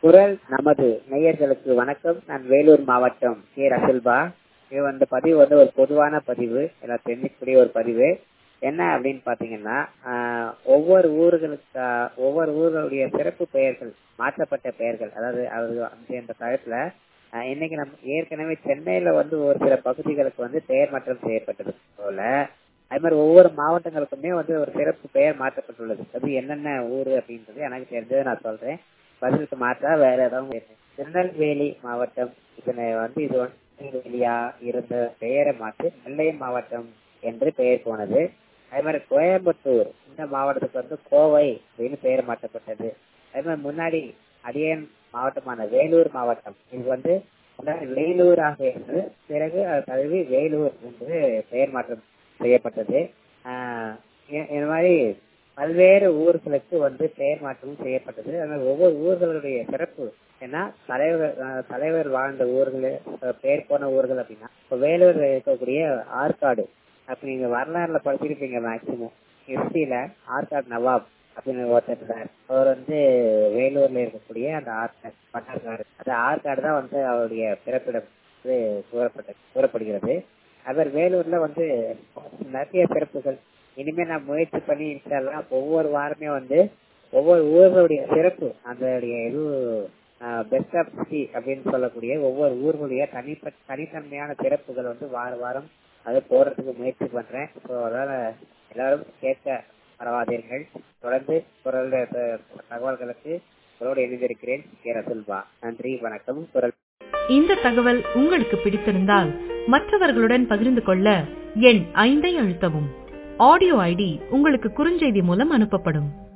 குரல் நமது நேயர்களுக்கு வணக்கம் நான் வேலூர் மாவட்டம் கே ரசல்பா இது வந்து பதிவு வந்து ஒரு பொதுவான பதிவு எல்லாம் தெரிஞ்சிக்கக்கூடிய ஒரு பதிவு என்ன அப்படின்னு பாத்தீங்கன்னா ஆஹ், ஒவ்வொரு ஊர்களுக்கு ஆஹ், ஒவ்வொரு ஊர்களுடைய சிறப்பு பெயர்கள் மாற்றப்பட்ட பெயர்கள் அதாவது அது அந்த இந்த தளத்துல ஆஹ், இன்னைக்கு நம்ம ஏற்கனவே சென்னையில வந்து ஒரு சில பகுதிகளுக்கு வந்து பெயர் மாற்றம் செய்யப்பட்டது போல அது மாதிரி ஒவ்வொரு மாவட்டங்களுக்குமே வந்து ஒரு சிறப்பு பெயர் மாற்றப்பட்டுள்ளது அது என்னென்ன ஊரு அப்படின்றது எனக்கு தெரிஞ்சதை நான் சொல்றேன் பதிலுக்கு மாற்றா வேற ஏதாவது கேட்பேன். திருநெல்வேலி மாவட்டம் இதனை வந்து இது வந்து திருநெல்வேலியா இருந்த பெயரை மாற்றி நெல்லை மாவட்டம் என்று பெயர் போனது அதே மாதிரி கோயம்புத்தூர் இந்த மாவட்டத்துக்கு வந்து கோவை அப்படின்னு பெயர் மாற்றப்பட்டது அதே மாதிரி முன்னாடி அடியன் மாவட்டமான வேலூர் மாவட்டம் இது வந்து முன்னாடி வேலூராக இருந்து பிறகு அது தழுவி வேலூர் என்று பெயர் மாற்றம் செய்யப்பட்டது ஆஹ் இ- இது மாதிரி பல்வேறு ஊர்களுக்கு வந்து பெயர் மாற்றமும் செய்யப்பட்டது அதனால ஒவ்வொரு ஊர்களுடைய சிறப்பு ஏன்னா தலைவர் ஆஹ் தலைவர் வாழ்ந்த ஊர்கள் அஹ் பேர் போன ஊர்கள் அப்படின்னா இப்போ வேலூர்ல இருக்கக்கூடிய ஆற்காடு அப்படி நீங்க வரலாறுல படிச்சிருப்பீங்க மேக்சிமம் ஹிஸ்டரியில ஆற்காடு நவாப் அப்படின்னு ஒருத்தர் இருந்தார் அவர் வந்து வேலூர்ல இருக்கக்கூடிய அந்த ஆற்காடு பட்டார்காடு அந்த ஆற்காடு தான் வந்து அவருடைய பிறப்பிடம் வந்து கூறப்பட்ட கூறப்படுகிறது அவர் வேலூர்ல வந்து நிறைய சிறப்புகள் இனிமே நான் முயற்சி பண்ணி இன்ஷால்லா ஒவ்வொரு வாரமே வந்து ஒவ்வொரு ஊர்களுடைய சிறப்பு அந்த இது பெஸ்ட் ஆஃப் சிட்டி அப்படின்னு சொல்லக்கூடிய ஒவ்வொரு ஊர்களுடைய தனிப்பட்ட தனித்தன்மையான சிறப்புகள் வந்து வார வாரம் அது போடுறதுக்கு முயற்சி பண்றேன் ஸோ அதனால எல்லாரும் கேட்க மறவாதீர்கள் தொடர்ந்து குரல் த- தகவல்களுக்கு உங்களோடு இணைந்திருக்கிறேன் கே ரசுல்பா நன்றி வணக்கம் குரல் இந்த தகவல் உங்களுக்கு பிடித்திருந்தால் மற்றவர்களுடன் பகிர்ந்து கொள்ள எண் ஐந்தை அழுத்தவும் ஆடியோ ஐடி உங்களுக்கு குறுஞ்செய்தி மூலம் அனுப்பப்படும்